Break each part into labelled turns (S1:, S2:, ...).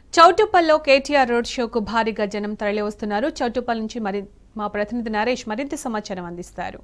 S1: చౌటుప్పల్లో KTR road షోకు భారీగా జనం తరలివస్తున్నారు చౌటుప్పల్ నుంచి మరి మా ప్రతినిధి నరేష్ మరింత సమాచారం అందిస్తారు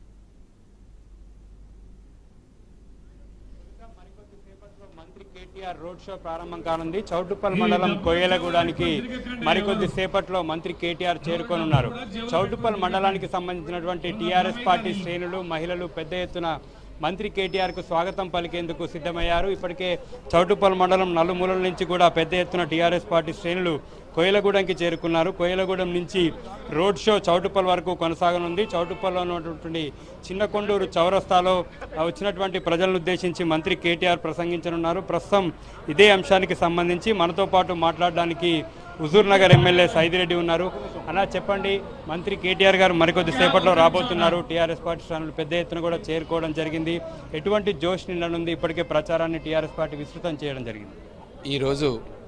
S2: మంత్రి కేటీఆర్ రోడ్ షో ప్రారంభం కానుంది చౌటుప్పల్ మండలం కొయ్యలగూడానికి మరికొద్ది సేపట్లో మంత్రి కేటీఆర్ చేరుకోనున్నారు చౌటుప్పల్ మండలానికి సంబంధించినటువంటి టీఆర్ఎస్ పార్టీ శ్రేణులు మహిళలు పెద్ద ఎత్తున మంత్రి కేటీఆర్కు స్వాగతం పలికేందుకు సిద్ధమయ్యారు ఇప్పటికే చౌటుప్పల్ మండలం నలుమూలల నుంచి కూడా పెద్ద ఎత్తున టీఆర్ఎస్ పార్టీ శ్రేణులు కోయలగూడెంకి చేరుకున్నారు కోయలగూడెం నుంచి రోడ్ షో చౌటుప్పల్ వరకు కొనసాగనుంది చౌటుప్పల్లో ఉన్నటువంటి చిన్న కొండూరు చౌరస్తాలో ఆ, వచ్చినటువంటి ప్రజలను ఉద్దేశించి మంత్రి కేటీఆర్ ప్రసంగించనున్నారు ప్రస్తుతం ఇదే అంశానికి సంబంధించి మనతో పాటు మాట్లాడడానికి హుజూర్ నగర్ ఎమ్మెల్యే సైదిరెడ్డి ఉన్నారు అలా చెప్పండి మంత్రి కేటీఆర్ గారు మరికొద్ది సేపట్లో రాబోతున్నారు టీఆర్ఎస్ పార్టీ శ్రేణులు పెద్ద ఎత్తున కూడా చేరుకోవడం జరిగింది ఎటువంటి జోష్ నిండనుంది ఇప్పటికే ప్రచారాన్ని టీఆర్ఎస్ పార్టీ విస్తృతం చేయడం జరిగింది
S3: ఈరోజు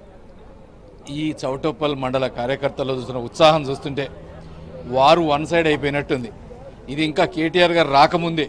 S3: ఈ చౌటోప్పల్ మండల కార్యకర్తలు చూస్తున్న ఉత్సాహం చూస్తుంటే వారు వన్ సైడ్ అయిపోయినట్టుంది ఇది ఇంకా కేటీఆర్ గారు రాకముందే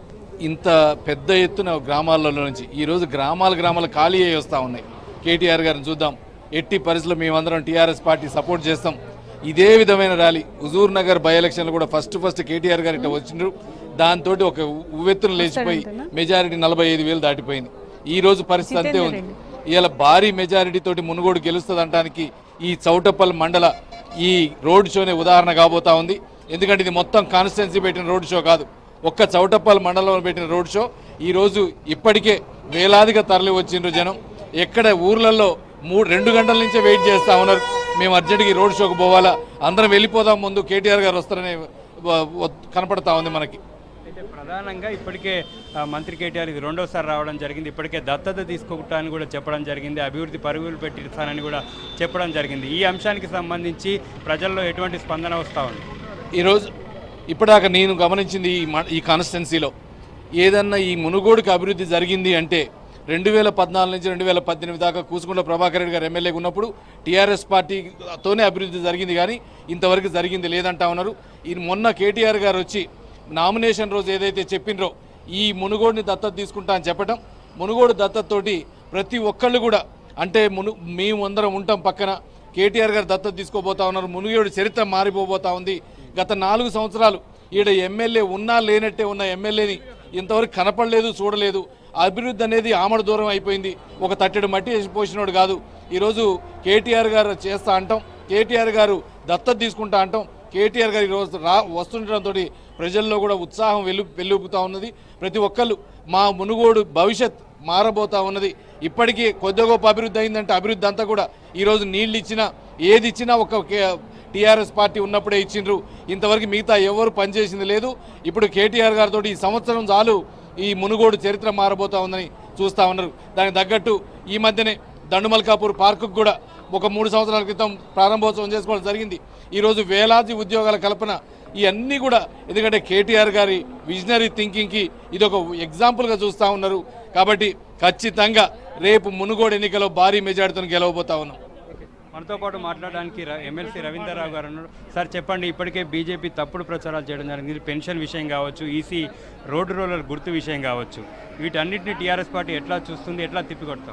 S3: ఇంత పెద్ద ఎత్తున గ్రామాలలో నుంచి ఈరోజు గ్రామాల గ్రామాలు ఖాళీ అయ్యి వస్తూ ఉన్నాయి కేటీఆర్ గారిని చూద్దాం ఎట్టి పరిస్థితుల్లో మేమందరం టీఆర్ఎస్ పార్టీ సపోర్ట్ చేస్తాం ఇదే విధమైన ర్యాలీ హుజూర్ నగర్ బై ఎలక్షన్లు కూడా ఫస్ట్ ఫస్ట్ కేటీఆర్ గారు ఇట్లా వచ్చిండ్రు దాంతో ఒక ఉవ్వెత్తున లేచిపోయి మెజారిటీ నలభై ఐదు వేలు దాటిపోయింది ఈ రోజు పరిస్థితి అంతే ఉంది ఇలా భారీ మెజారిటీ తోటి మునుగోడు గెలుస్తుంది అనడానికి ఈ చౌటప్పల్ మండల ఈ రోడ్ షోనే ఉదాహరణ కాబోతా ఉంది ఎందుకంటే ఇది మొత్తం కాన్స్టిట్యున్సీ పెట్టిన రోడ్ షో కాదు ఒక్క చౌటప్పల్ మండలంలో పెట్టిన రోడ్ షో ఈ రోజు ఇప్పటికే వేలాదిగా తరలి వచ్చిండ్రు జనం ఎక్కడ ఊర్లలో మూడు రెండు గంటల నుంచే వెయిట్ చేస్తా ఉన్నారు మేము అర్జెంట్గా ఈ రోడ్ షోకి పోవాలా అందరం వెళ్ళిపోదాం ముందు కేటీఆర్ గారు వస్తారని వ- వ- కనపడతా ఉంది మనకి
S2: అయితే ప్రధానంగా ఇప్పటికే ఆ, మంత్రి కేటీఆర్ ఇది రెండోసారి రావడం జరిగింది ఇప్పటికే దత్తత తీసుకుంటానని కూడా చెప్పడం జరిగింది అభివృద్ధి పరుగులు పెట్టిస్తానని కూడా చెప్పడం జరిగింది ఈ అంశానికి సంబంధించి ప్రజల్లో ఎటువంటి స్పందన వస్తూ ఉంది
S3: ఈరోజు ఇప్పటిదాకా నేను గమనించింది ఈ మ- ఈ కాన్స్టిట్యున్సీలో ఏదన్నా ఈ మునుగోడుకి అభివృద్ధి జరిగింది అంటే రెండు వేల పద్నాలుగు నుంచి రెండు వేల పద్దెనిమిది దాకా కూసుకుంట్ల ప్రభాకర్ రెడ్డి గారు ఎమ్మెల్యేగా ఉన్నప్పుడు టీఆర్ఎస్ పార్టీతోనే అభివృద్ధి జరిగింది కానీ ఇంతవరకు జరిగింది లేదంటా ఉన్నారు ఈ మొన్న కేటీఆర్ గారు వచ్చి నామినేషన్ రోజు ఏదైతే చెప్పినరో ఈ మునుగోడుని దత్తత తీసుకుంటా అని చెప్పడం మునుగోడు దత్తతోటి ప్రతి ఒక్కళ్ళు కూడా అంటే మును మేము అందరం ఉంటాం పక్కన కేటీఆర్ గారు దత్తత తీసుకోబోతా ఉన్నారు మునుగోడు చరిత్ర మారిపోబోతా ఉంది గత నాలుగు సంవత్సరాలు ఈడ ఎమ్మెల్యే ఉన్నా లేనట్టే ఉన్న ఎమ్మెల్యేని ఇంతవరకు కనపడలేదు చూడలేదు అభివృద్ధి అనేది ఆమడ దూరం అయిపోయింది ఒక తట్టెడు మట్టి వేసి పోసినోడు కాదు ఈరోజు కేటీఆర్ గారు చేస్తా అంటాం కేటీఆర్ గారు దత్తత తీసుకుంటా అంటాం కేటీఆర్ గారు ఈరోజు రా వస్తుండటంతో ప్రజల్లో కూడా ఉత్సాహం వెలు వెల్లుపుతా ఉన్నది ప్రతి ఒక్కళ్ళు మా మునుగోడు భవిష్యత్ మారబోతా ఉన్నది ఇప్పటికీ కొద్ది గొప్ప అభివృద్ధి అయిందంటే అభివృద్ధి అంతా కూడా ఈరోజు నీళ్ళు ఇచ్చినా ఏది ఇచ్చినా ఒక టీఆర్ఎస్ పార్టీ ఉన్నప్పుడే ఇచ్చిండ్రు ఇంతవరకు మిగతా ఎవరు పనిచేసింది లేదు ఇప్పుడు కేటీఆర్ గారితో ఈ సంవత్సరం చాలు ఈ మునుగోడు చరిత్ర మారబోతా ఉందని చూస్తా ఉన్నారు దానికి తగ్గట్టు ఈ మధ్యనే దండుమల్కాపూర్ పార్కుకు కూడా ఒక మూడు సంవత్సరాల క్రితం ప్రారంభోత్సవం చేసుకోవడం జరిగింది ఈరోజు వేలాది ఉద్యోగాల కల్పన ఇవన్నీ కూడా ఎందుకంటే కేటీఆర్ గారి విజనరీ థింకింగ్కి ఇది ఒక ఎగ్జాంపుల్గా చూస్తూ ఉన్నారు కాబట్టి ఖచ్చితంగా రేపు మునుగోడు ఎన్నికలో భారీ మెజార్టీతో గెలవబోతా ఉన్నాం
S2: మనతో పాటు మాట్లాడడానికి ర- ఎమ్మెల్సీ రవీంద్రరావు గారు ఉన్నారు సార్ చెప్పండి ఇప్పటికే బీజేపీ తప్పుడు ప్రచారాలు చేయడం జరిగింది పెన్షన్ విషయం కావచ్చు ఈసీ రోడ్డు రోలర్ గుర్తు విషయం కావచ్చు వీటన్నిటిని టీఆర్ఎస్ పార్టీ ఎట్లా చూస్తుంది ఎట్లా తిప్పికొడతాం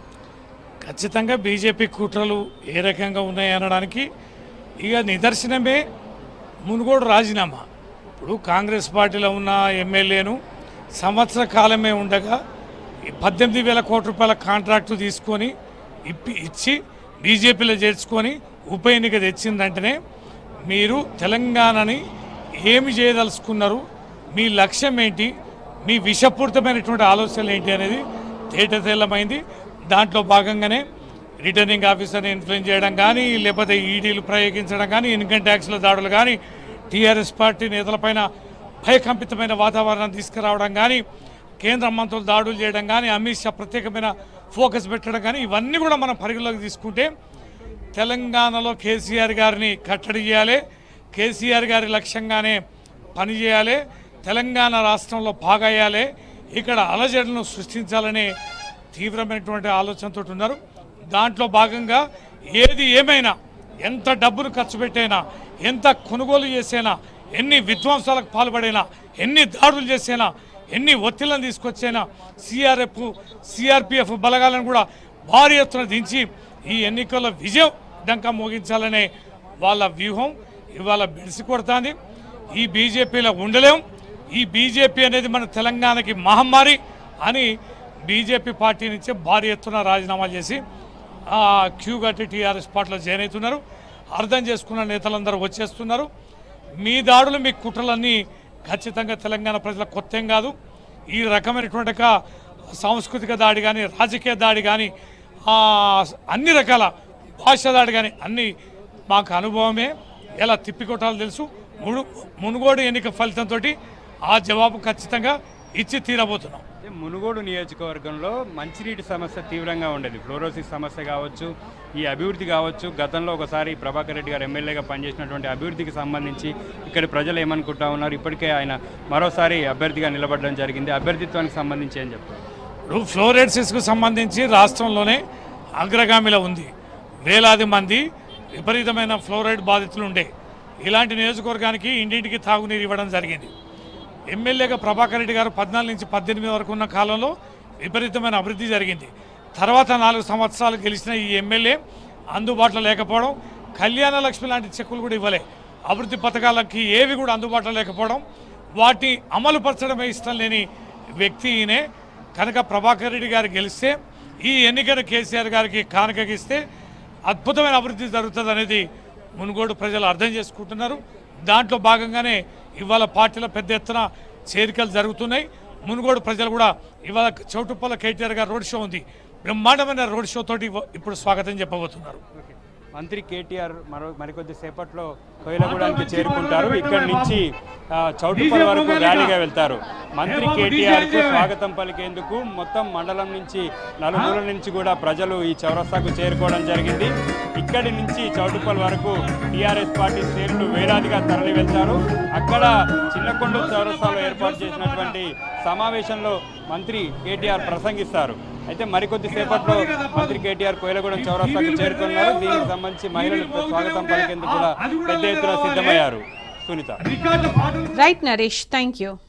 S4: ఖచ్చితంగా బీజేపీ కుట్రలు ఏ రకంగా ఉన్నాయి అనడానికి ఇక నిదర్శనమే మునుగోడు రాజీనామా ఇప్పుడు కాంగ్రెస్ పార్టీలో ఉన్న ఎమ్మెల్యేను సంవత్సర కాలమే ఉండగా ఈ పద్దెనిమిది వేల కోట్ల రూపాయల కాంట్రాక్టు తీసుకొని ఇప్పి ఇచ్చి బీజేపీలో చేర్చుకొని ఉప ఎన్నిక తెచ్చిందంటేనే మీరు తెలంగాణని ఏమి చేయదలుచుకున్నారు మీ లక్ష్యం ఏంటి మీ విషపూరితమైనటువంటి ఆలోచనలు ఏంటి అనేది తేటతెల్లమైంది దాంట్లో భాగంగానే రిటర్నింగ్ ఆఫీసర్ని ఇన్ఫ్లుయెన్స్ చేయడం కానీ లేకపోతే ఈడీలు ప్రయోగించడం కానీ ఇన్కమ్ ట్యాక్స్ల దాడులు కానీ టీఆర్ఎస్ పార్టీ నేతలపైన భయకంపితమైన వాతావరణం తీసుకురావడం కానీ కేంద్ర మంత్రులు దాడులు చేయడం కానీ అమిత్ షా ప్రత్యేకమైన ఫోకస్ పెట్టడం కానీ ఇవన్నీ కూడా మనం పరిగణలోకి తీసుకుంటే తెలంగాణలో కేసీఆర్ గారిని కట్టడి చేయాలి కేసీఆర్ గారి లక్ష్యంగానే పనిచేయాలి తెలంగాణ రాష్ట్రంలో బాగయ్యాలి ఇక్కడ అలజడులను సృష్టించాలనే తీవ్రమైనటువంటి ఆలోచనతో ఉన్నారు దాంట్లో భాగంగా ఏది ఏమైనా ఎంత డబ్బును ఖర్చు పెట్టైనా ఎంత కొనుగోలు చేసైనా ఎన్ని విధ్వంసాలకు పాల్పడైనా ఎన్ని దాడులు చేసైనా ఎన్ని ఒత్తిళ్లను తీసుకొచ్చైనా సిఆర్ఎఫ్ సిఆర్పిఎఫ్ బలగాలను కూడా భారీ ఎత్తున దించి ఈ ఎన్నికల్లో విజయం డంకా మోగించాలనే వాళ్ళ వ్యూహం ఇవాళ బిడిసి కొడుతుంది ఈ బీజేపీలో ఉండలేం ఈ బీజేపీ అనేది మన తెలంగాణకి మహమ్మారి అని బీజేపీ పార్టీ నుంచి భారీ ఎత్తున రాజీనామా చేసి ఆ క్యూ కట్టి టీఆర్ఎస్ పార్టీలో జాయిన్ అవుతున్నారు అర్థం చేసుకున్న నేతలందరూ వచ్చేస్తున్నారు మీ దాడులు మీ కుట్రలన్నీ ఖచ్చితంగా తెలంగాణ ప్రజలకు కొత్త ఏం కాదు ఈ రకమైనటువంటి ఒక సాంస్కృతిక దాడి కానీ రాజకీయ దాడి కానీ ఆ, అన్ని రకాల భాష దాడి కానీ అన్ని మాకు అనుభవమే ఎలా తిప్పికొట్టాలో తెలుసు మును మునుగోడు ఎన్నిక ఫలితంతో ఆ జవాబు ఖచ్చితంగా ఇచ్చి తీరబోతున్నాం
S2: అయితే మునుగోడు నియోజకవర్గంలో మంచినీటి సమస్య తీవ్రంగా ఉండేది ఫ్లోరోసిస్ సమస్య కావచ్చు ఈ అభివృద్ధి కావచ్చు గతంలో ఒకసారి ప్రభాకర్ రెడ్డి గారు ఎమ్మెల్యేగా పనిచేసినటువంటి అభివృద్ధికి సంబంధించి ఇక్కడి ప్రజలు ఏమనుకుంటా ఉన్నారు ఇప్పటికే ఆయన మరోసారి అభ్యర్థిగా నిలబడడం జరిగింది అభ్యర్థిత్వానికి సంబంధించి ఏం చెప్తారు
S4: ఇప్పుడు ఫ్లోరైడ్సిస్కు సంబంధించి రాష్ట్రంలోనే అగ్రగామిలో ఉంది వేలాది మంది విపరీతమైన ఫ్లోరైడ్ బాధితులు ఉండే ఇలాంటి నియోజకవర్గానికి ఇంటింటికి తాగునీరు ఇవ్వడం జరిగింది ఎమ్మెల్యేగా ప్రభాకర్ రెడ్డి గారు పద్నాలుగు నుంచి పద్దెనిమిది వరకు ఉన్న కాలంలో విపరీతమైన అభివృద్ధి జరిగింది తర్వాత నాలుగు సంవత్సరాలు గెలిచిన ఈ ఎమ్మెల్యే అందుబాటులో లేకపోవడం కళ్యాణ లక్ష్మి లాంటి చెక్కులు కూడా ఇవ్వలే అభివృద్ధి పథకాలకి ఏవి కూడా అందుబాటులో లేకపోవడం వాటిని అమలు పరచడమే ఇష్టం లేని వ్యక్తి ఈయనే కనుక ప్రభాకర్ రెడ్డి గారు గెలిస్తే ఈ ఎన్నికను కేసీఆర్ గారికి కానుకగిస్తే అద్భుతమైన అభివృద్ధి జరుగుతుంది అనేది మునుగోడు ప్రజలు అర్థం చేసుకుంటున్నారు దాంట్లో భాగంగానే ఇవాళ పార్టీలో పెద్ద ఎత్తున చేరికలు జరుగుతున్నాయి మునుగోడు ప్రజలు కూడా ఇవాళ చౌటుప్పల కేటీఆర్ గారు రోడ్ షో ఉంది బ్రహ్మాండమైన రోడ్ షో తోటి ఇప్పుడు స్వాగతం చెప్పబోతున్నారు
S2: మంత్రి కేటీఆర్ మరో మరికొద్ది సేపట్లో కోయిలగూడానికి చేరుకుంటారు ఇక్కడి నుంచి ఆ, చౌటుప్పల్ వరకు ర్యాలీగా వెళ్తారు మంత్రి కేటీఆర్ కు స్వాగతం పలికేందుకు మొత్తం మండలం నుంచి నలుమూలల నుంచి కూడా ప్రజలు ఈ చౌరస్తాకు చేరుకోవడం జరిగింది ఇక్కడి నుంచి చౌటుప్పల్ వరకు టీఆర్ఎస్ పార్టీ శ్రేణులు వేలాదిగా తరలి వెళ్తారు అక్కడ చిన్నకొండ చౌరస్తాలో ఏర్పాటు చేసినటువంటి సమావేశంలో మంత్రి కేటీఆర్ ప్రసంగిస్తారు అయితే మరికొద్ది సేపట్లో మంత్రి కేటీఆర్ కోయలగూడెం చౌరస్తాకు చేరుకున్నారు దీనికి సంబంధించి మహిళలకు స్వాగతం పలికేందుకు కూడా పెద్ద ఎత్తున సిద్ధమయ్యారు Sunitha
S1: right Naresh thank you